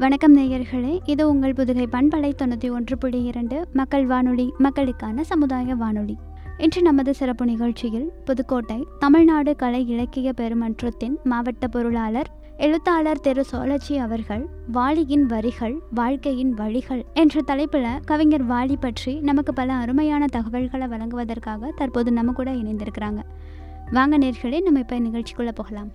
வணக்கம் நேயர்களே இது உங்கள் புதுகை பண்பலை தொண்ணூற்றி ஒன்று புள்ளி இரண்டு மக்கள் வானொலி மக்களுக்கான சமுதாய வானொலி இன்று நமது சிறப்பு நிகழ்ச்சியில் புதுக்கோட்டை தமிழ்நாடு கலை இலக்கிய பெருமன்றத்தின் மாவட்ட பொருளாளர் எழுத்தாளர் திரு சோழச்சி அவர்கள் வாலியின் வரிகள் வாழ்க்கையின் வழிகள் என்ற தலைப்பில் கவிஞர் வாலி பற்றி நமக்கு பல அருமையான தகவல்களை வழங்குவதற்காக தற்போது நம்ம கூட இணைந்திருக்கிறாங்க வாங்க நேர்களே நம்ம இப்போ நிகழ்ச்சிக்குள்ளே போகலாம்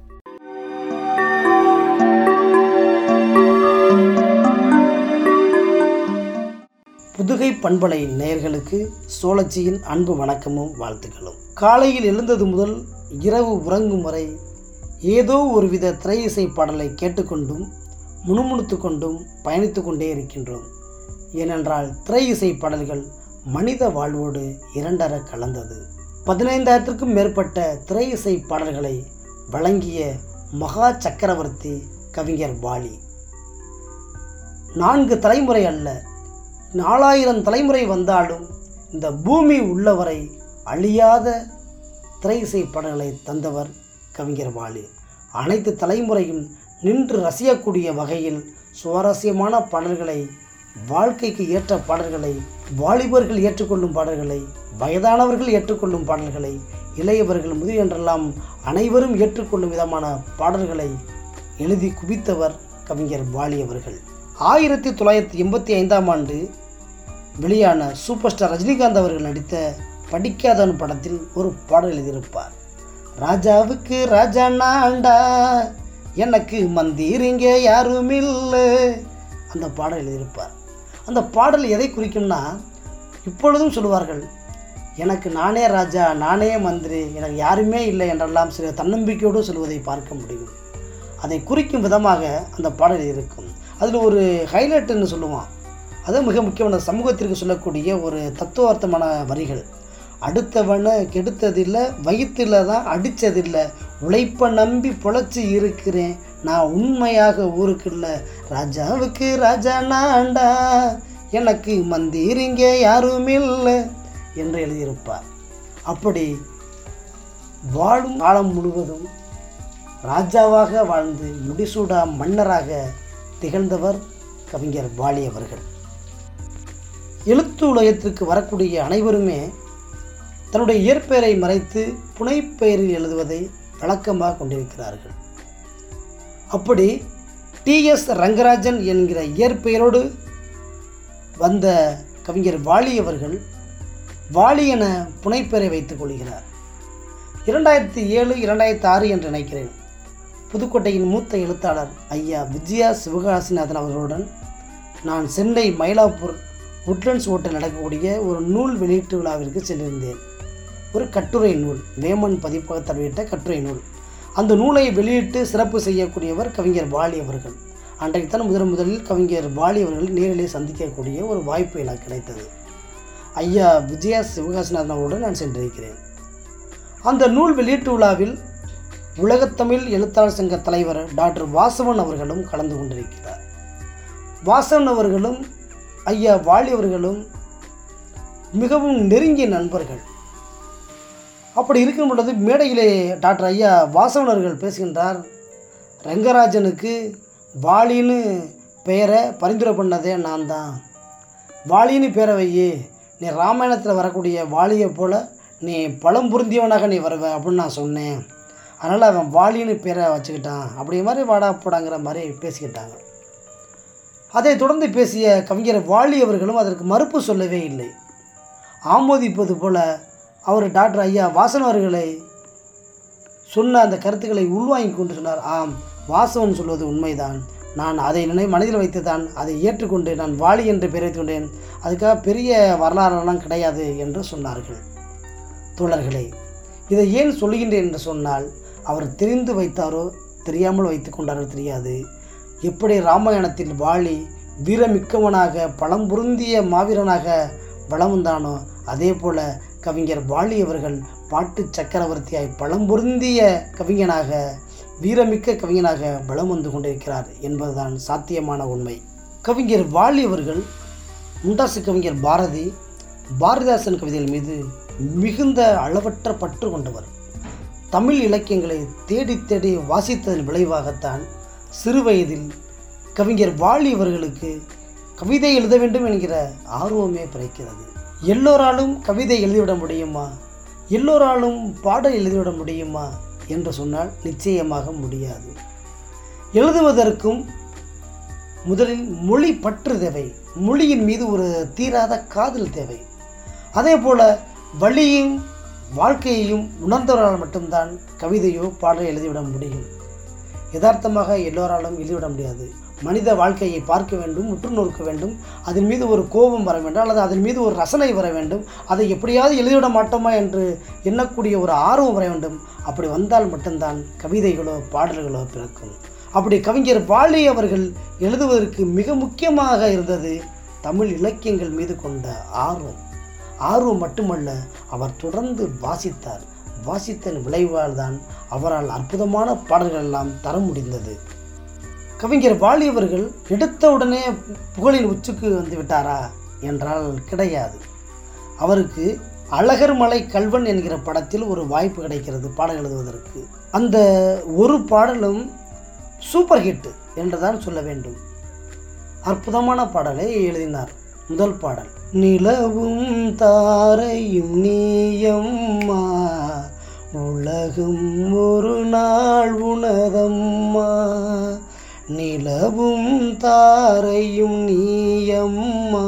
புதுகை பண்பலை நேயர்களுக்கு சோழச்சியின் அன்பு வணக்கமும் வாழ்த்துக்களும் காலையில் எழுந்தது முதல் இரவு உறங்கும் வரை ஏதோ ஒருவித திரை இசை பாடலை கேட்டுக்கொண்டும் முணுமுணுத்து கொண்டும் பயணித்து கொண்டே இருக்கின்றோம் ஏனென்றால் திரை இசை பாடல்கள் மனித வாழ்வோடு இரண்டர கலந்தது பதினைந்தாயிரத்திற்கும் மேற்பட்ட திரை இசை பாடல்களை வழங்கிய மகா சக்கரவர்த்தி கவிஞர் வாலி நான்கு தலைமுறை அல்ல நாலாயிரம் தலைமுறை வந்தாலும் இந்த பூமி உள்ளவரை அழியாத திரை இசை பாடல்களை தந்தவர் கவிஞர் வாலி அனைத்து தலைமுறையும் நின்று ரசிக்கக்கூடிய வகையில் சுவாரஸ்யமான பாடல்களை வாழ்க்கைக்கு ஏற்ற பாடல்களை வாலிபர்கள் ஏற்றுக்கொள்ளும் பாடல்களை வயதானவர்கள் ஏற்றுக்கொள்ளும் பாடல்களை இளையவர்கள் முதிய என்றெல்லாம் அனைவரும் ஏற்றுக்கொள்ளும் விதமான பாடல்களை எழுதி குவித்தவர் கவிஞர் வாலி அவர்கள் ஆயிரத்தி தொள்ளாயிரத்தி எண்பத்தி ஐந்தாம் ஆண்டு வெளியான சூப்பர் ஸ்டார் ரஜினிகாந்த் அவர்கள் நடித்த படிக்காதவன் படத்தில் ஒரு பாடல் எழுதியிருப்பார் ராஜாவுக்கு ராஜா நான்டா எனக்கு மந்திரிங்க யாரும் இல்லை அந்த பாடல் எழுதியிருப்பார் அந்த பாடல் எதை குறிக்கும்னா இப்பொழுதும் சொல்லுவார்கள் எனக்கு நானே ராஜா நானே மந்திரி எனக்கு யாருமே இல்லை என்றெல்லாம் சில தன்னம்பிக்கையோடு சொல்வதை பார்க்க முடியும் அதை குறிக்கும் விதமாக அந்த பாடல் இருக்கும் அதில் ஒரு ஹைலைட்டுன்னு சொல்லுவான் அது மிக முக்கியமான சமூகத்திற்கு சொல்லக்கூடிய ஒரு தத்துவார்த்தமான வரிகள் அடுத்தவனை கெடுத்ததில்லை வயிற்றில் தான் அடித்ததில்லை உழைப்பை நம்பி பொழைச்சி இருக்கிறேன் நான் உண்மையாக ஊருக்கு இல்லை ராஜாவுக்கு ராஜா நான்டா எனக்கு மந்திரிங்க யாரும் இல்லை என்று எழுதியிருப்பார் அப்படி வாழும் காலம் முழுவதும் ராஜாவாக வாழ்ந்து முடிசூடா மன்னராக திகழ்ந்தவர் கவிஞர் வாலி அவர்கள் எழுத்து உலகத்திற்கு வரக்கூடிய அனைவருமே தன்னுடைய இயற்பெயரை மறைத்து புனைப்பெயரில் எழுதுவதை வழக்கமாக கொண்டிருக்கிறார்கள் அப்படி டிஎஸ் ரங்கராஜன் என்கிற இயற்பெயரோடு வந்த கவிஞர் வாலி அவர்கள் வாலி என புனைப்பெயரை வைத்துக் கொள்கிறார் இரண்டாயிரத்தி ஏழு இரண்டாயிரத்தி ஆறு என்று நினைக்கிறேன் புதுக்கோட்டையின் மூத்த எழுத்தாளர் ஐயா விஜயா சிவகாசிநாதன் அவர்களுடன் நான் சென்னை மயிலாப்பூர் உட்லண்ட்ஸ் ஓட்டில் நடக்கக்கூடிய ஒரு நூல் வெளியீட்டு விழாவிற்கு சென்றிருந்தேன் ஒரு கட்டுரை நூல் வேமன் பதிப்பகத்தில் வெளியிட்ட கட்டுரை நூல் அந்த நூலை வெளியிட்டு சிறப்பு செய்யக்கூடியவர் கவிஞர் வாலி அவர்கள் அன்றைக்கு தான் முதன் முதலில் கவிஞர் வாலி அவர்கள் நேரிலே சந்திக்கக்கூடிய ஒரு வாய்ப்பு எனக்கு கிடைத்தது ஐயா விஜயா சிவகாசிநாதன் அவர்களுடன் நான் சென்றிருக்கிறேன் அந்த நூல் வெளியீட்டு விழாவில் உலகத்தமிழ் எழுத்தாளர் சங்க தலைவர் டாக்டர் வாசவன் அவர்களும் கலந்து கொண்டிருக்கிறார் வாசவன் அவர்களும் ஐயா வாலி அவர்களும் மிகவும் நெருங்கிய நண்பர்கள் அப்படி இருக்கும் பொழுது மேடையிலே டாக்டர் ஐயா வாசவன் அவர்கள் பேசுகின்றார் ரங்கராஜனுக்கு வாலின்னு பெயரை பரிந்துரை பண்ணதே நான் தான் வாலின்னு பேரை வையி நீ ராமாயணத்தில் வரக்கூடிய வாலியை போல் நீ பழம் பொருந்தியவனாக நீ வருவ அப்படின்னு நான் சொன்னேன் அதனால் அவன் வாலின்னு பேரை வச்சுக்கிட்டான் அப்படி மாதிரி வாடா போடாங்கிற மாதிரி பேசிக்கிட்டாங்க அதை தொடர்ந்து பேசிய கவிஞர் வாலி அவர்களும் அதற்கு மறுப்பு சொல்லவே இல்லை ஆமோதிப்பது போல அவர் டாக்டர் ஐயா வாசன் அவர்களை சொன்ன அந்த கருத்துக்களை உள்வாங்கி கொண்டு சொன்னார் ஆம் வாசவன் சொல்வது உண்மைதான் நான் அதை நினை மனதில் வைத்து தான் அதை ஏற்றுக்கொண்டு நான் வாலி என்று பெயர் வைத்துக் கொண்டேன் அதுக்காக பெரிய வரலாறெல்லாம் கிடையாது என்று சொன்னார்கள் தோழர்களே இதை ஏன் சொல்லுகின்றேன் என்று சொன்னால் அவர் தெரிந்து வைத்தாரோ தெரியாமல் வைத்து கொண்டாரோ தெரியாது எப்படி ராமாயணத்தில் வாலி வீரமிக்கவனாக பழம் பொருந்திய மாவீரனாக வளம் வந்தானோ அதே போல கவிஞர் வாலி அவர்கள் பாட்டு சக்கரவர்த்தியாய் பழம் பொருந்திய கவிஞனாக வீரமிக்க கவிஞனாக வளம் வந்து கொண்டிருக்கிறார் என்பதுதான் சாத்தியமான உண்மை கவிஞர் வாலி அவர்கள் முண்டாசு கவிஞர் பாரதி பாரதிதாசன் கவிதைகள் மீது மிகுந்த அளவற்ற பற்று கொண்டவர் தமிழ் இலக்கியங்களை தேடி தேடி வாசித்ததன் விளைவாகத்தான் சிறுவயதில் கவிஞர் வாலி அவர்களுக்கு கவிதை எழுத வேண்டும் என்கிற ஆர்வமே பிறக்கிறது எல்லோராலும் கவிதை எழுதிவிட முடியுமா எல்லோராலும் பாடல் எழுதிவிட முடியுமா என்று சொன்னால் நிச்சயமாக முடியாது எழுதுவதற்கும் முதலில் மொழி பற்று தேவை மொழியின் மீது ஒரு தீராத காதல் தேவை அதே போல வழியும் வாழ்க்கையையும் உணர்ந்தவரால் மட்டும்தான் கவிதையோ பாடல் எழுதிவிட முடியும் யதார்த்தமாக எல்லோராலும் எழுதிவிட முடியாது மனித வாழ்க்கையை பார்க்க வேண்டும் உற்று நோக்க வேண்டும் அதன் மீது ஒரு கோபம் வர வேண்டும் அல்லது அதன் மீது ஒரு ரசனை வர வேண்டும் அதை எப்படியாவது எழுதிவிட மாட்டோமா என்று எண்ணக்கூடிய ஒரு ஆர்வம் வர வேண்டும் அப்படி வந்தால் மட்டும்தான் கவிதைகளோ பாடல்களோ பிறக்கும் அப்படி கவிஞர் வாலி அவர்கள் எழுதுவதற்கு மிக முக்கியமாக இருந்தது தமிழ் இலக்கியங்கள் மீது கொண்ட ஆர்வம் ஆர்வம் மட்டுமல்ல அவர் தொடர்ந்து வாசித்தார் வாசித்தன் விளைவால் தான் அவரால் அற்புதமான பாடல்கள் எல்லாம் தர முடிந்தது கவிஞர் வாலி அவர்கள் எடுத்த உடனே புகழின் உச்சிக்கு வந்து விட்டாரா என்றால் கிடையாது அவருக்கு அழகர் மலை கல்வன் என்கிற படத்தில் ஒரு வாய்ப்பு கிடைக்கிறது பாடல் எழுதுவதற்கு அந்த ஒரு பாடலும் சூப்பர் ஹிட் என்றுதான் சொல்ல வேண்டும் அற்புதமான பாடலை எழுதினார் முதல் பாடல் நிலவும் தாரையும் நீயம்மா உலகும் ஒரு நாள் உணதம்மா நிலவும் தாரையும் நீயம்மா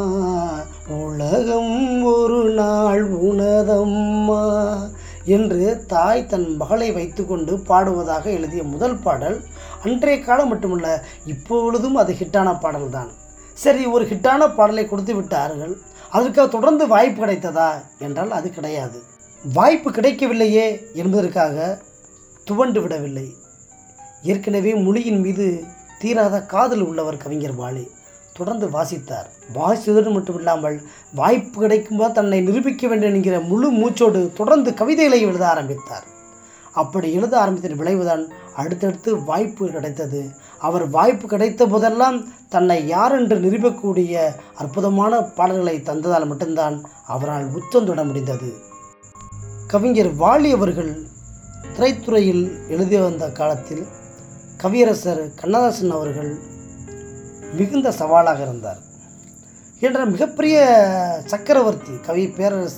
உலகம் ஒரு நாள் உணதம்மா என்று தாய் தன் மகளை வைத்துக்கொண்டு பாடுவதாக எழுதிய முதல் பாடல் அன்றைய காலம் மட்டுமல்ல இப்பொழுதும் அது ஹிட்டான பாடல்தான் சரி ஒரு ஹிட்டான பாடலை கொடுத்து விட்டார்கள் அதற்காக தொடர்ந்து வாய்ப்பு கிடைத்ததா என்றால் அது கிடையாது வாய்ப்பு கிடைக்கவில்லையே என்பதற்காக துவண்டு விடவில்லை ஏற்கனவே மொழியின் மீது தீராத காதல் உள்ளவர் கவிஞர் வாலி தொடர்ந்து வாசித்தார் வாசித்ததோடு மட்டும் இல்லாமல் வாய்ப்பு கிடைக்கும்போது தன்னை நிரூபிக்க வேண்டும் என்கிற முழு மூச்சோடு தொடர்ந்து கவிதைகளை எழுத ஆரம்பித்தார் அப்படி எழுத ஆரம்பித்த விளைவுதான் அடுத்தடுத்து வாய்ப்பு கிடைத்தது அவர் வாய்ப்பு கிடைத்த போதெல்லாம் தன்னை யார் என்று நிரூபிக்கக்கூடிய அற்புதமான பாடல்களை தந்ததால் மட்டும்தான் அவரால் உச்சம் தொட முடிந்தது கவிஞர் வாலி அவர்கள் திரைத்துறையில் எழுதி வந்த காலத்தில் கவியரசர் கண்ணதாசன் அவர்கள் மிகுந்த சவாலாக இருந்தார் என்ற மிகப்பெரிய சக்கரவர்த்தி கவி பேரரசு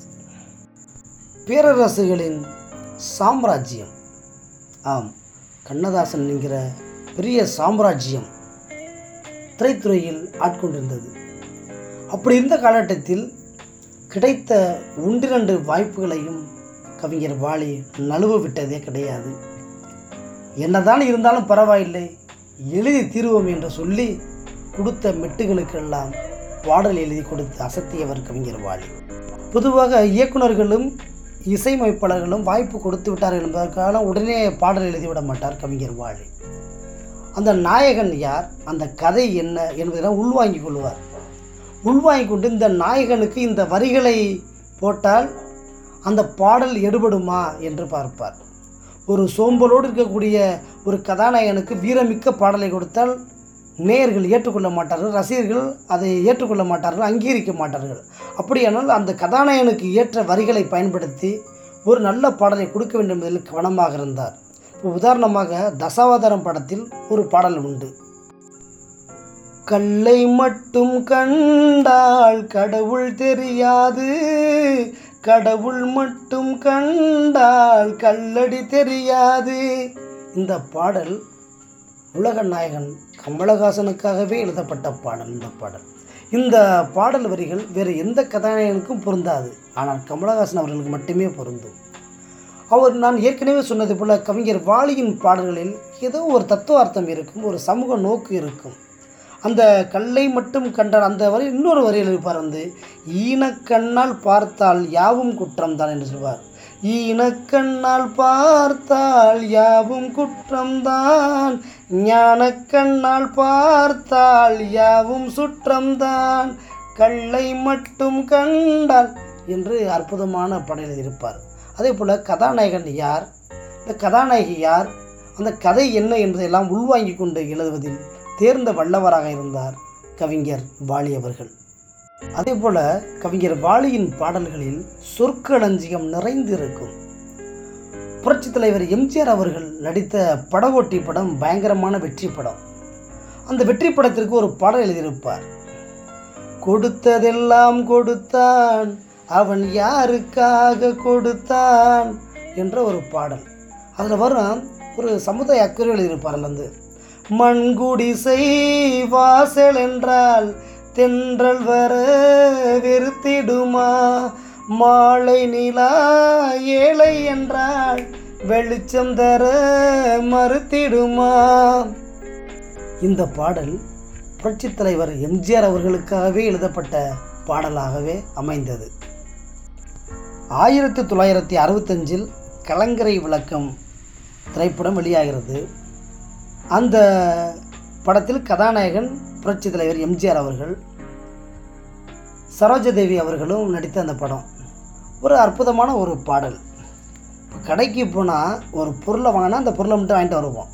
பேரரசுகளின் சாம்ராஜ்யம் ஆம் கண்ணதாசன் என்கிற பெரிய சாம்ராஜ்யம் திரைத்துறையில் ஆட்கொண்டிருந்தது அப்படி இருந்த காலகட்டத்தில் கிடைத்த ஒன்றிரண்டு வாய்ப்புகளையும் கவிஞர் வாலி நழுவ விட்டதே கிடையாது என்னதான் இருந்தாலும் பரவாயில்லை எழுதி தீருவோம் என்று சொல்லி கொடுத்த மெட்டுகளுக்கெல்லாம் பாடல் எழுதி கொடுத்து அசத்தியவர் கவிஞர் வாலி பொதுவாக இயக்குனர்களும் இசையமைப்பாளர்களும் வாய்ப்பு கொடுத்து விட்டார்கள் என்பதற்காக உடனே பாடல் எழுதிவிட மாட்டார் கவிஞர் வாலி அந்த நாயகன் யார் அந்த கதை என்ன என்பதெல்லாம் உள்வாங்கிக் கொள்வார் உள்வாங்கிக் கொண்டு இந்த நாயகனுக்கு இந்த வரிகளை போட்டால் அந்த பாடல் எடுபடுமா என்று பார்ப்பார் ஒரு சோம்பலோடு இருக்கக்கூடிய ஒரு கதாநாயகனுக்கு வீரமிக்க பாடலை கொடுத்தால் நேயர்கள் ஏற்றுக்கொள்ள மாட்டார்கள் ரசிகர்கள் அதை ஏற்றுக்கொள்ள மாட்டார்கள் அங்கீகரிக்க மாட்டார்கள் அப்படியானால் அந்த கதாநாயகனுக்கு ஏற்ற வரிகளை பயன்படுத்தி ஒரு நல்ல பாடலை கொடுக்க வேண்டும் என்பதில் கவனமாக இருந்தார் இப்போ உதாரணமாக தசாவதாரம் படத்தில் ஒரு பாடல் உண்டு கல்லை மட்டும் கண்டால் கடவுள் தெரியாது கடவுள் மட்டும் கண்டால் கல்லடி தெரியாது இந்த பாடல் உலக நாயகன் கமலஹாசனுக்காகவே எழுதப்பட்ட பாடல் இந்த பாடல் இந்த பாடல் வரிகள் வேறு எந்த கதாநாயகனுக்கும் பொருந்தாது ஆனால் கமலஹாசன் அவர்களுக்கு மட்டுமே பொருந்தும் அவர் நான் ஏற்கனவே சொன்னது போல கவிஞர் வாலியின் பாடல்களில் ஏதோ ஒரு தத்துவார்த்தம் இருக்கும் ஒரு சமூக நோக்கு இருக்கும் அந்த கல்லை மட்டும் கண்டால் அந்த வரி இன்னொரு வரியில் இருப்பார் வந்து ஈனக்கண்ணால் பார்த்தால் யாவும் குற்றம்தான் என்று சொல்வார் ஈனக்கண்ணால் பார்த்தால் யாவும் குற்றம்தான் ஞானக்கண்ணால் பார்த்தால் யாவும் சுற்றம்தான் கல்லை மட்டும் கண்டால் என்று அற்புதமான பாடலில் இருப்பார் அதே போல் கதாநாயகன் யார் இந்த கதாநாயகி யார் அந்த கதை என்ன என்பதையெல்லாம் உள்வாங்கிக் கொண்டு எழுதுவதில் தேர்ந்த வல்லவராக இருந்தார் கவிஞர் வாலி அவர்கள் அதே போல கவிஞர் வாலியின் பாடல்களில் சொற்களஞ்சியம் நிறைந்து இருக்கும் புரட்சித் தலைவர் எம்ஜிஆர் அவர்கள் நடித்த படகோட்டி படம் பயங்கரமான வெற்றி படம் அந்த வெற்றி படத்திற்கு ஒரு பாடல் எழுதியிருப்பார் கொடுத்ததெல்லாம் கொடுத்தான் அவன் யாருக்காக கொடுத்தான் என்ற ஒரு பாடல் அதில் வரும் ஒரு சமுதாய அக்கறை எழுதியிருப்பார் அதுல வந்து மண்குடிசை வாசல் என்றால் தென்றல் வர வெறுத்திடுமா மாலை நிலா ஏழை என்றால் வெளிச்சம் தர மறுத்திடுமா இந்த பாடல் புரட்சித் தலைவர் எம்ஜிஆர் அவர்களுக்காகவே எழுதப்பட்ட பாடலாகவே அமைந்தது ஆயிரத்தி தொள்ளாயிரத்தி அறுபத்தஞ்சில் கலங்கரை விளக்கம் திரைப்படம் வெளியாகிறது அந்த படத்தில் கதாநாயகன் புரட்சித் தலைவர் எம்ஜிஆர் அவர்கள் சரோஜாதேவி அவர்களும் நடித்த அந்த படம் ஒரு அற்புதமான ஒரு பாடல் இப்போ கடைக்கு போனால் ஒரு பொருளை வாங்கினா அந்த பொருளை மட்டும் வாங்கிட்டு வருவோம்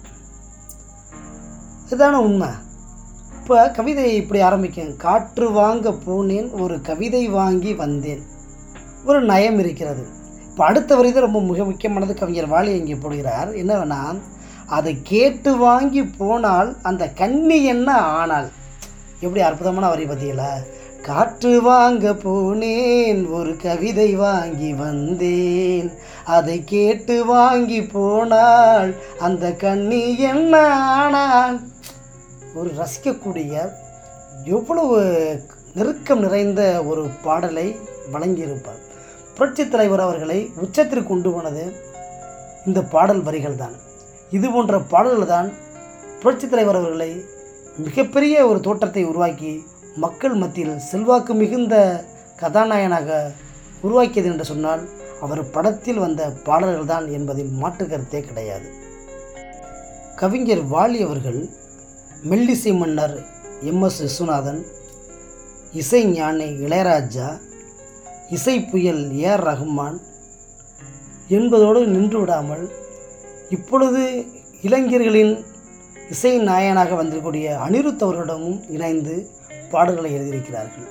இதுதானே உண்மை இப்போ கவிதை இப்படி ஆரம்பிக்கும் காற்று வாங்க போனேன் ஒரு கவிதை வாங்கி வந்தேன் ஒரு நயம் இருக்கிறது இப்போ அடுத்த வரி தான் ரொம்ப மிக முக்கியமானது கவிஞர் வாலி இங்கே போடுகிறார் என்னன்னா அதை கேட்டு வாங்கி போனால் அந்த கன்னி என்ன ஆனால் எப்படி அற்புதமான வரி பார்த்தீங்களா காற்று வாங்க போனேன் ஒரு கவிதை வாங்கி வந்தேன் அதை கேட்டு வாங்கி போனால் அந்த கண்ணி என்ன ஆனால் ஒரு ரசிக்கக்கூடிய எவ்வளவு நெருக்கம் நிறைந்த ஒரு பாடலை வழங்கியிருப்பார் புரட்சித் தலைவர் அவர்களை உச்சத்திற்கு கொண்டு போனது இந்த பாடல் வரிகள் தான் இது போன்ற பாடல்கள் தான் புரட்சித் தலைவர் அவர்களை மிகப்பெரிய ஒரு தோற்றத்தை உருவாக்கி மக்கள் மத்தியில் செல்வாக்கு மிகுந்த கதாநாயகனாக உருவாக்கியது என்று சொன்னால் அவர் படத்தில் வந்த பாடல்கள் தான் என்பதில் மாற்று கருத்தே கிடையாது கவிஞர் வாலி அவர்கள் மெல்லிசை மன்னர் எம் எஸ் விஸ்வநாதன் இசை ஞானி இளையராஜா இசை புயல் ஏஆர் ரஹ்மான் என்பதோடு நின்று விடாமல் இப்பொழுது இளைஞர்களின் இசை நாயனாக வந்திருக்கக்கூடிய அனிருத் அவர்களிடமும் இணைந்து பாடல்களை எழுதியிருக்கிறார்கள்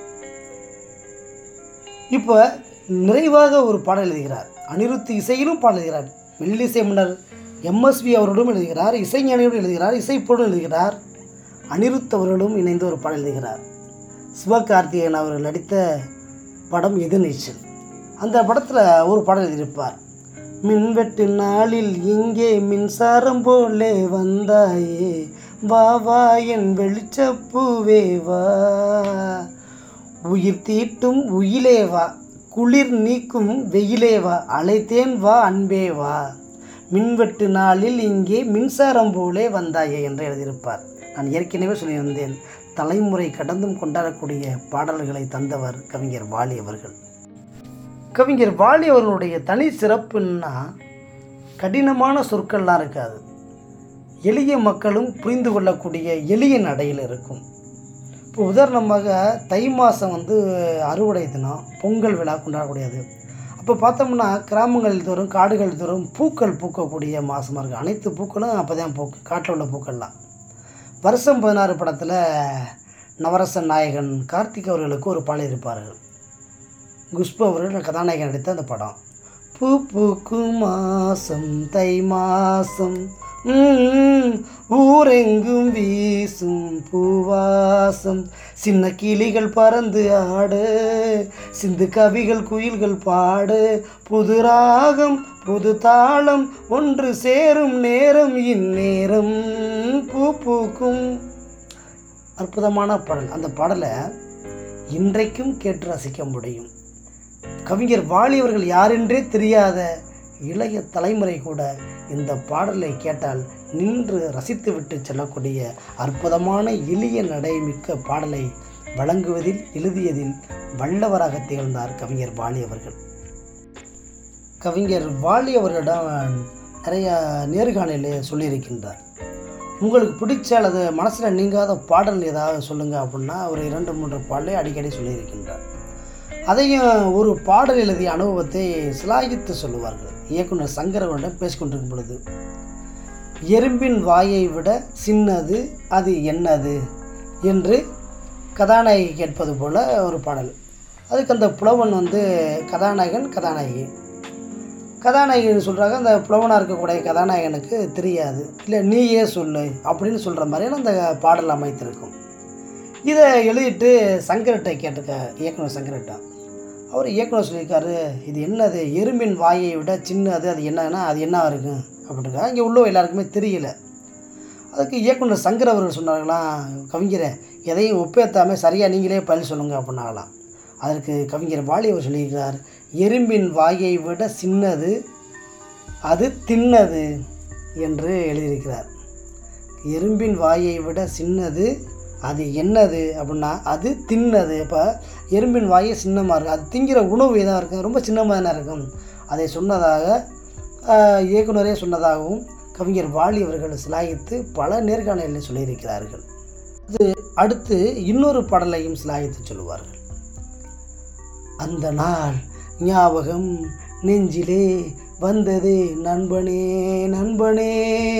இப்போ நிறைவாக ஒரு பாடல் எழுதுகிறார் அனிருத் இசையிலும் பாடல் எழுதுகிறார் மெல்லிசை மன்னர் எம்எஸ்வி அவரோடும் எழுதுகிறார் இசைஞானியோடும் எழுதுகிறார் இசைப்போடும் எழுதுகிறார் அனிருத் அவர்களும் இணைந்து ஒரு பாடல் எழுதுகிறார் சிவகார்த்திகேயன் அவர்கள் நடித்த படம் எதிர்நீச்சல் அந்த படத்தில் ஒரு பாடல் எழுதியிருப்பார் மின்வெட்டு நாளில் இங்கே மின்சாரம் போலே வந்தாயே வா வா என் வெளிச்சப்பூவே வா உயிர் தீட்டும் உயிலே வா குளிர் நீக்கும் வெயிலே வா அழைத்தேன் வா அன்பே வா மின்வெட்டு நாளில் இங்கே மின்சாரம் போலே வந்தாயே என்று எழுதியிருப்பார் நான் ஏற்கனவே சொல்லியிருந்தேன் தலைமுறை கடந்தும் கொண்டாடக்கூடிய பாடல்களை தந்தவர் கவிஞர் வாலி அவர்கள் கவிஞர் வாலி அவர்களுடைய தனி சிறப்புன்னா கடினமான சொற்கள்லாம் இருக்காது எளிய மக்களும் புரிந்து கொள்ளக்கூடிய எளிய நடையில் இருக்கும் இப்போ உதாரணமாக தை மாதம் வந்து அறுவடை தினம் பொங்கல் விழா கொண்டாடக்கூடியது அப்போ பார்த்தோம்னா கிராமங்கள் தோறும் காடுகள் தோறும் பூக்கள் பூக்கக்கூடிய மாதமாக இருக்குது அனைத்து பூக்களும் அப்போ தான் பூக்கு காட்டில் உள்ள பூக்கள்லாம் வருஷம் பதினாறு படத்தில் நவரச நாயகன் கார்த்திக் அவர்களுக்கு ஒரு பாடல் இருப்பார்கள் குஷ்பு அவர்கள் கதாநாயகன் நடித்த அந்த படம் பூ பூக்கும் மாசம் தை மாசம் ம், ஊரெங்கும் வீசும் பூவாசம் சின்ன கிளிகள் பறந்து ஆடு சிந்து கவிகள் குயில்கள் பாடு புது ராகம் புது தாளம் ஒன்று சேரும் நேரம் இந்நேரம் பூ பூக்கும் அற்புதமான பாடல் அந்த பாடலை இன்றைக்கும் கேட்டு ரசிக்க முடியும் கவிஞர் வாலி அவர்கள் யாரென்றே தெரியாத இளைய தலைமுறை கூட இந்த பாடலை கேட்டால் நின்று ரசித்துவிட்டு செல்லக்கூடிய அற்புதமான எளிய நடைமிக்க பாடலை வழங்குவதில் எழுதியதில் வல்லவராக திகழ்ந்தார் கவிஞர் வாலி அவர்கள் கவிஞர் வாலி அவர்களிடம் நிறைய நேர்காணலில் சொல்லியிருக்கின்றார் உங்களுக்கு பிடிச்ச அல்லது மனசில் நீங்காத பாடல் ஏதாவது சொல்லுங்கள் அப்படின்னா ஒரு இரண்டு மூன்று பாடலை அடிக்கடி சொல்லியிருக்கின்றார் அதையும் ஒரு பாடல் எழுதிய அனுபவத்தை சிலாகித்து சொல்லுவார்கள் இயக்குனர் சங்கரவனிடம் பேசிக்கொண்டிருக்கும் பொழுது எறும்பின் வாயை விட சின்னது அது என்னது என்று கதாநாயகி கேட்பது போல ஒரு பாடல் அதுக்கு அந்த புலவன் வந்து கதாநாயகன் கதாநாயகி கதாநாயகன் சொல்கிறாங்க அந்த புலவனாக இருக்கக்கூடிய கதாநாயகனுக்கு தெரியாது இல்லை நீயே சொல்லு அப்படின்னு சொல்கிற மாதிரியான அந்த பாடல் அமைத்திருக்கும் இதை எழுதிட்டு சங்கர்கிட்ட கேட்டிருக்க இயக்குனர் சங்கர்கிட்ட அவர் இயக்குனர் சொல்லியிருக்காரு இது என்னது எறும்பின் வாயை விட சின்னது அது என்னன்னா அது என்ன இருக்கும் அப்படின்ட்டு இங்கே உள்ள எல்லாருக்குமே தெரியல அதுக்கு இயக்குனர் சங்கர் அவர்கள் சொன்னார்களாம் கவிஞரை எதையும் ஒப்பேத்தாமல் சரியாக நீங்களே பதில் சொல்லுங்க அப்படின்னாங்களாம் அதற்கு கவிஞர் வாலி அவர் சொல்லியிருக்கிறார் எறும்பின் வாயை விட சின்னது அது தின்னது என்று எழுதியிருக்கிறார் எறும்பின் வாயை விட சின்னது அது என்னது அப்படின்னா அது தின்னது இப்போ எறும்பின் வாயை சின்னமாக இருக்கும் அது திங்கிற உணவு எதாக இருக்கும் ரொம்ப சின்னமாக தானே இருக்கும் அதை சொன்னதாக ஆஹ், இயக்குனரே சொன்னதாகவும் கவிஞர் வாலி அவர்கள் சிலாகித்து பல நேர்காணலில் சொல்லியிருக்கிறார்கள் அது அடுத்து இன்னொரு பாடலையும் சிலாகித்து சொல்லுவார்கள் அந்த நாள் ஞாபகம் நெஞ்சிலே வந்தது நண்பனே நண்பனே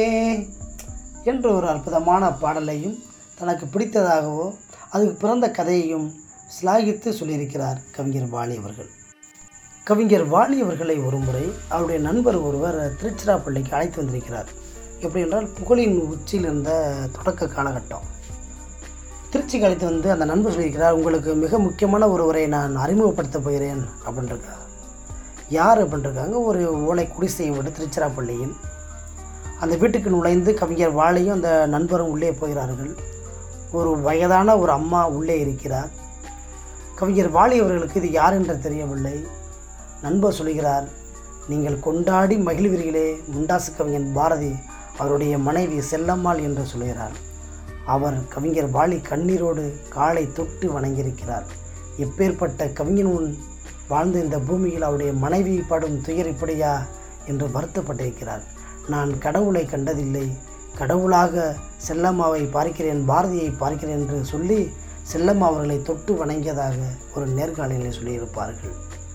என்ற ஒரு அற்புதமான பாடலையும் தனக்கு பிடித்ததாகவோ அதுக்கு பிறந்த கதையையும் சிலாகித்து சொல்லியிருக்கிறார் கவிஞர் வாலி அவர்கள் கவிஞர் வாலி அவர்களை ஒருமுறை அவருடைய நண்பர் ஒருவர் திருச்சிராப்பள்ளிக்கு அழைத்து வந்திருக்கிறார் எப்படி என்றால் புகழின் உச்சியில் இருந்த தொடக்க காலகட்டம் திருச்சிக்கு அழைத்து வந்து அந்த நண்பர் சொல்லியிருக்கிறார் உங்களுக்கு மிக முக்கியமான ஒருவரை நான் அறிமுகப்படுத்தப் போகிறேன் அப்படின்ட்டுருக்காங்க யார் அப்படின்ட்டுருக்காங்க ஒரு ஓலை குடிசையை விட்டு திருச்சிராப்பள்ளியில் அந்த வீட்டுக்கு நுழைந்து கவிஞர் வாலியும் அந்த நண்பரும் உள்ளே போகிறார்கள் ஒரு வயதான ஒரு அம்மா உள்ளே இருக்கிறார் கவிஞர் வாலி அவர்களுக்கு இது யார் என்று தெரியவில்லை நண்பர் சொல்கிறார் நீங்கள் கொண்டாடி மகிழ்வீர்களே முண்டாசு கவிஞன் பாரதி அவருடைய மனைவி செல்லம்மாள் என்று சொல்கிறார் அவர் கவிஞர் வாலி கண்ணீரோடு காலை தொட்டு வணங்கியிருக்கிறார் எப்பேற்பட்ட கவிஞன் உன் வாழ்ந்த இந்த பூமியில் அவருடைய மனைவி படும் துயர் இப்படியா என்று வருத்தப்பட்டிருக்கிறார் நான் கடவுளை கண்டதில்லை கடவுளாக செல்லம்மாவை பார்க்கிறேன் பாரதியை பார்க்கிறேன் என்று சொல்லி செல்லம்மா அவர்களை தொட்டு வணங்கியதாக ஒரு நேர்காணலில் சொல்லியிருப்பார்கள்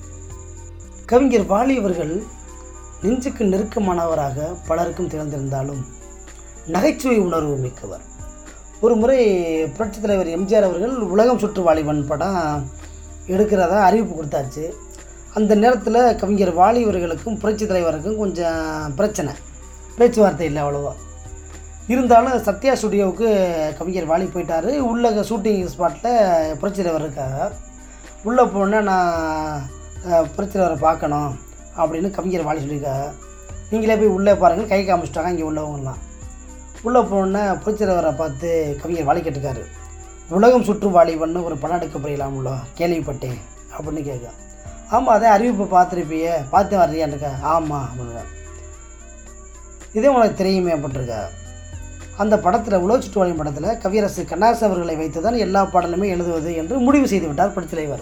கவிஞர் வாலி அவர்கள் நெஞ்சுக்கு நெருக்கமானவராக பலருக்கும் திறந்திருந்தாலும் நகைச்சுவை உணர்வு மிக்கவர் ஒரு முறை புரட்சித் தலைவர் எம்ஜிஆர் அவர்கள் உலகம் சுற்று வாலிபன் படம் எடுக்கிறதா அறிவிப்பு கொடுத்தாச்சு அந்த நேரத்தில் கவிஞர் வாலி அவர்களுக்கும் புரட்சித் தலைவருக்கும் கொஞ்சம் பிரச்சனை பேச்சுவார்த்தை இல்லை அவ்வளோவா இருந்தாலும் சத்யா ஸ்டுடியோவுக்கு கவிஞர் வாலி போயிட்டார் உள்ள ஷூட்டிங் ஸ்பாட்டில் புரட்சித் தலைவர் இருக்காங்க உள்ளே போனால் நான் அஹ், புரட்சித் தலைவரை பார்க்கணும் அப்படின்னு கவிஞர் வாலி சொல்லியிருக்காங்க நீங்களே போய் உள்ளே பாருங்கள் கை காமிச்சிட்டாங்க இங்கே உள்ளவங்கலாம் உள்ளே போனோன்னே புரட்சித் தலைவரை பார்த்து கவிஞர் வாலி கேட்டிருக்காரு உலகம் சுற்றும் வாலிபன்னு ஒரு படம் எடுக்க போயிடலாம்ல கேள்விப்பட்டேன் அப்படின்னு கேட்க ஆமாம் அதே அறிவிப்பை பார்த்துருப்பியே பார்த்து வர்றியான்ருக்கா ஆமாம் அப்படிங்க இதே உனக்கு தெரியுமே அப்படின்ட்டுருக்கா அந்த படத்தில் உலக சுற்றுவாளின் படத்தில் கவியரசு கண்ணாசு அவர்களை வைத்து தான் எல்லா பாடலுமே எழுதுவது என்று முடிவு செய்து விட்டார் புரட்சித் தலைவர்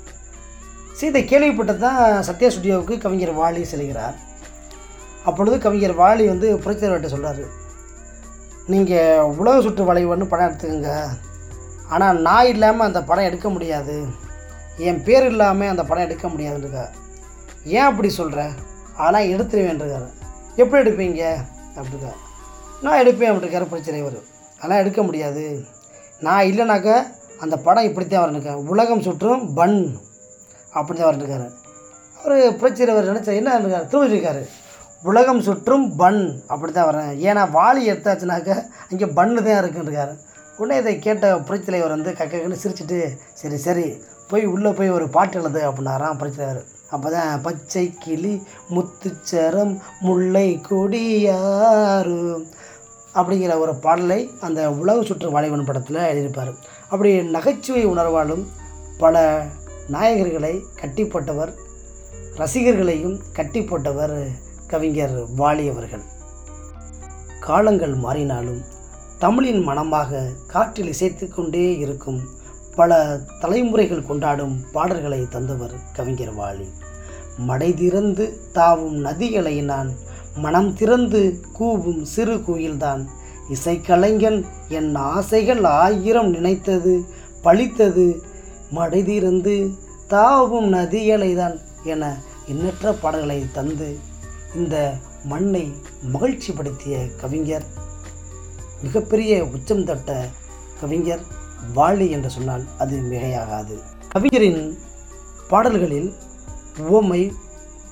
சீதை கேள்விப்பட்டு தான் சத்யா ஸ்டுடியோவுக்கு கவிஞர் வாலி செல்கிறார் அப்பொழுது கவிஞர் வாலி வந்து புரட்சித் தலைவர்கிட்ட சொல்கிறாரு நீங்கள் உலக சுற்று வளைவன்னு படம் எடுத்துக்கோங்க ஆனால் நான் இல்லாமல் அந்த படம் எடுக்க முடியாது என் பேர் இல்லாமல் அந்த படம் எடுக்க முடியாதுன்றக்கா ஏன் அப்படி சொல்கிற ஆனால் எடுத்துருவேன்ருக்காரு எப்படி எடுப்பீங்க அப்படிக்கா நான் எடுப்பேன் அப்படிக்காரு பிரச்சனைவர் அதெல்லாம் எடுக்க முடியாது நான் இல்லைனாக்கா அந்த படம் இப்படித்தான் வரணுக்கா உலகம் சுற்றும் பன் அப்படி தான் வரணுக்காரு அவர் பிரச்சனைவர் நினச்சா என்ன இருக்காரு திரும்ப இருக்காரு உலகம் சுற்றும் பன் அப்படி தான் வரேன் ஏன்னா வாளி எடுத்தாச்சுனாக்கா அங்கே பன்னு தான் இருக்குன்றிருக்காரு உடனே இதை கேட்ட புரட்சித்தலைவர் வந்து கக்கன்னு சிரிச்சிட்டு சரி சரி போய் உள்ளே போய் ஒரு பாட்டு எழுது அப்படின்னாராம் புரட்சித்தலைவர் அப்போ தான் பச்சை கிளி முத்துச்சரம் முல்லை கொடியாறு அப்படிங்கிற ஒரு பாடலை அந்த உலக சுற்று வாலிபன் படத்தில் எழுதியிருப்பார் அப்படி நகைச்சுவை உணர்வாலும் பல நாயகர்களை கட்டி போட்டவர் ரசிகர்களையும் கட்டி போட்டவர் கவிஞர் வாலி அவர்கள் காலங்கள் மாறினாலும் தமிழின் மனமாக காற்றில் இசைத்து கொண்டே இருக்கும் பல தலைமுறைகள் கொண்டாடும் பாடல்களை தந்தவர் கவிஞர் வாலி மடை திறந்து தாவும் நதிகளை நான் மனம் திறந்து கூவும் சிறு குயில்தான் இசைக்கலைஞன் என் ஆசைகள் ஆயிரம் நினைத்தது பழித்தது மடை திறந்து தாவும் நதிகளை தான் என எண்ணற்ற பாடல்களை தந்து இந்த மண்ணை மகிழ்ச்சிப்படுத்திய கவிஞர் மிகப்பெரிய உச்சம் தொட்ட கவிஞர் வாலி என்று சொன்னால் அது மிகையாகாது கவிஞரின் பாடல்களில் உவமை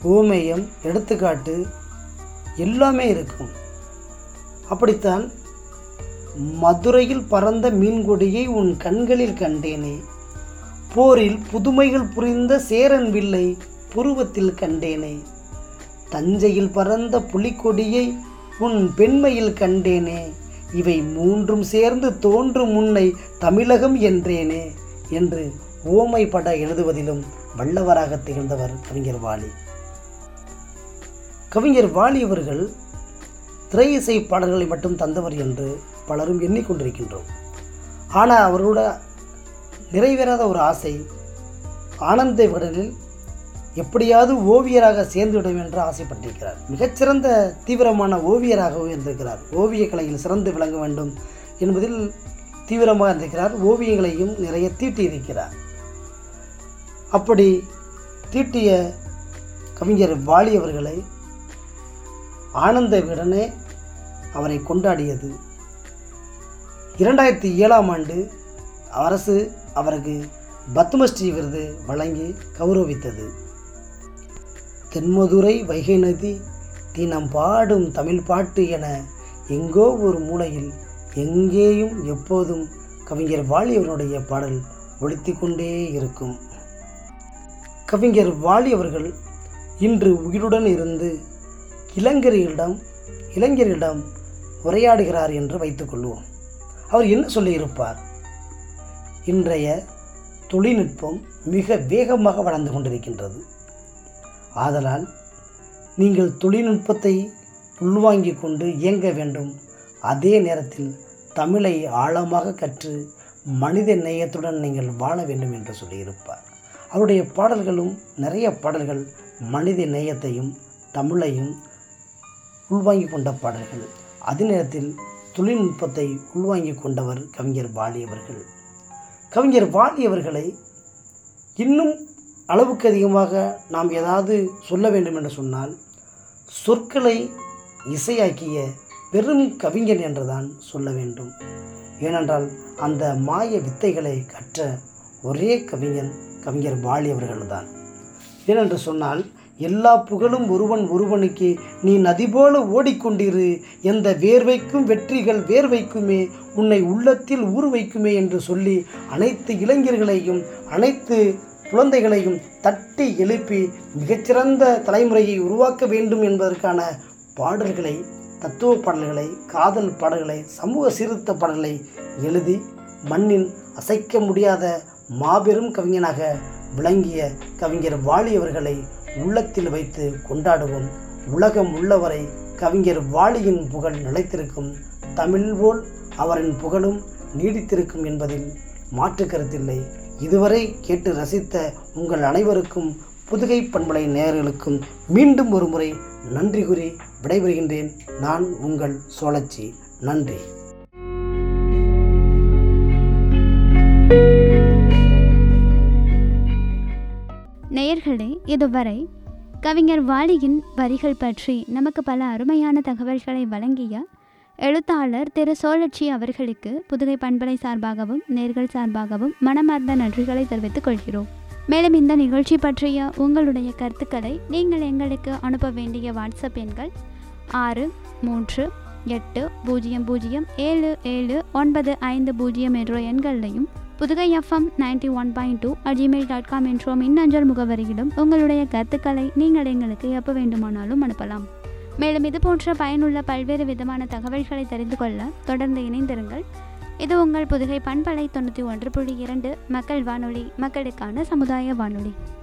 ஓமேயம் எடுத்துக்காட்டு எல்லாமே இருக்கும் அப்படித்தான் மதுரையில் பறந்த மீன்கொடியை உன் கண்களில் கண்டேனே போரில் புதுமைகள் புரிந்த சேரன் வில்லை புருவத்தில் கண்டேனே தஞ்சையில் பறந்த புலிக்கொடியை உன் பெண்மையில் கண்டேனே இவை மூன்றும் சேர்ந்து தோன்றும் முன்னை தமிழகம் என்றேனே என்று ஓமை பட எழுதுவதிலும் வல்லவராக திகழ்ந்தவர் கவிஞர் வாலி கவிஞர் வாலி அவர்கள் திரை இசை பாடல்களை மட்டும் தந்தவர் என்று பலரும் எண்ணிக்கொண்டிருக்கின்றோம் ஆனால் அவரோட நிறைவேறாத ஒரு ஆசை ஆனந்த விகடனில் எப்படியாவது ஓவியராக சேர்ந்து விடும் என்று ஆசைப்பட்டிருக்கிறார் மிகச்சிறந்த தீவிரமான ஓவியராகவும் இருந்திருக்கிறார் ஓவிய கலையில் சிறந்து விளங்க வேண்டும் என்பதில் தீவிரமாக இருந்திருக்கிறார் ஓவியங்களையும் நிறைய தீட்டியிருக்கிறார் அப்படி தீட்டிய கவிஞர் வாலி அவர்களை ஆனந்த விடனே அவரை கொண்டாடியது இரண்டாயிரத்தி ஏழாம் ஆண்டு அரசு அவருக்கு பத்மஸ்ரீ விருது வழங்கி கௌரவித்தது தென்மதுரை வைகை நதி தினம் பாடும் தமிழ் பாட்டு என எங்கோ ஒரு மூலையில் எங்கேயும் எப்போதும் கவிஞர் வாலி அவருடைய பாடல் ஒலித்து கொண்டே இருக்கும் கவிஞர் வாலி அவர்கள் இன்று உயிருடன் இருந்து இளைஞர்களிடம் இளைஞர்களிடம் உரையாடுகிறார் என்று வைத்துக்கொள்வோம் அவர் என்ன சொல்லியிருப்பார் இன்றைய தொழில்நுட்பம் மிக வேகமாக வளர்ந்து கொண்டிருக்கின்றது ஆதலால் நீங்கள் தொழில்நுட்பத்தை உள்வாங்கிக் கொண்டு இயங்க வேண்டும் அதே நேரத்தில் தமிழை ஆழமாக கற்று மனித நேயத்துடன் நீங்கள் வாழ வேண்டும் என்று சொல்லியிருப்பார் அவருடைய பாடல்களும் நிறைய பாடல்கள் மனித நேயத்தையும் தமிழையும் உள்வாங்கிக் கொண்ட பாடல்கள் அதே நேரத்தில் தொழில்நுட்பத்தை உள்வாங்கிக் கொண்டவர் கவிஞர் வாலி அவர்கள் கவிஞர் வாலி அவர்களை இன்னும் அளவுக்கு அதிகமாக நாம் ஏதாவது சொல்ல வேண்டும் என்று சொன்னால் சொற்களை இசையாக்கிய பெரும் கவிஞன் என்றுதான் சொல்ல வேண்டும் ஏனென்றால் அந்த மாய வித்தைகளை கற்ற ஒரே கவிஞன் கவிஞர் வாலி அவர்கள்தான் ஏனென்று சொன்னால் எல்லா புகழும் ஒருவன் ஒருவனுக்கு நீ நதி போல ஓடிக்கொண்டிரு எந்த வேர்வைக்கும் வெற்றிகள் வேர்வைக்குமே உன்னை உள்ளத்தில் ஊர் வைக்குமே என்று சொல்லி அனைத்து இளைஞர்களையும் அனைத்து குழந்தைகளையும் தட்டி எழுப்பி மிகச்சிறந்த தலைமுறையை உருவாக்க வேண்டும் என்பதற்கான பாடல்களை தத்துவ பாடல்களை காதல் பாடல்களை சமூக சீர்திருத்த பாடல்களை எழுதி மண்ணின் அசைக்க முடியாத மாபெரும் கவிஞனாக விளங்கிய கவிஞர் வாலி அவர்களை உள்ளத்தில் வைத்து கொண்டாடுவோம் உலகம் உள்ளவரை கவிஞர் வாலியின் புகழ் நிலைத்திருக்கும் தமிழ் போல் அவரின் புகழும் நீடித்திருக்கும் என்பதில் மாற்று கருத்தில்லை இதுவரை கேட்டு ரசித்த உங்கள் அனைவருக்கும் புதுகை பண்பலை நேயர்களுக்கும் மீண்டும் ஒரு முறை நன்றி கூறி விடைபெறுகின்றேன் நான் உங்கள் சோழச்சி நன்றி நேயர்களே இதுவரை கவிஞர் வாலியின் வரிகள் பற்றி நமக்கு பல அருமையான தகவல்களை வழங்கிய எழுத்தாளர் திரு சோழட்சி அவர்களுக்கு புதுகை பண்பலை சார்பாகவும் நேர்கள் சார்பாகவும் மனமார்ந்த நன்றிகளை தெரிவித்துக் கொள்கிறோம் மேலும் இந்த நிகழ்ச்சி பற்றிய உங்களுடைய கருத்துக்களை நீங்கள் எங்களுக்கு அனுப்ப வேண்டிய வாட்ஸ்அப் எண்கள் ஆறு மூன்று எட்டு பூஜ்ஜியம் பூஜ்ஜியம் ஏழு ஏழு ஒன்பது ஐந்து பூஜ்ஜியம் என்ற எண்களையும் Pudugai FM ninety one point two Gmail dot com என்ற மின்னஞ்சல் முகவரியிலும் உங்களுடைய கருத்துக்களை நீங்கள் எங்களுக்கு எப்போ வேண்டுமானாலும் அனுப்பலாம் மேலும் இது போன்ற பயனுள்ள பல்வேறு விதமான தகவல்களை தெரிந்து கொள்ள தொடர்ந்து இணைந்திருங்கள் இது உங்கள் புதுகை பண்பலை தொண்ணூற்றி ஒன்று புள்ளி இரண்டு மக்கள் வானொலி மக்களுக்கான சமுதாய வானொலி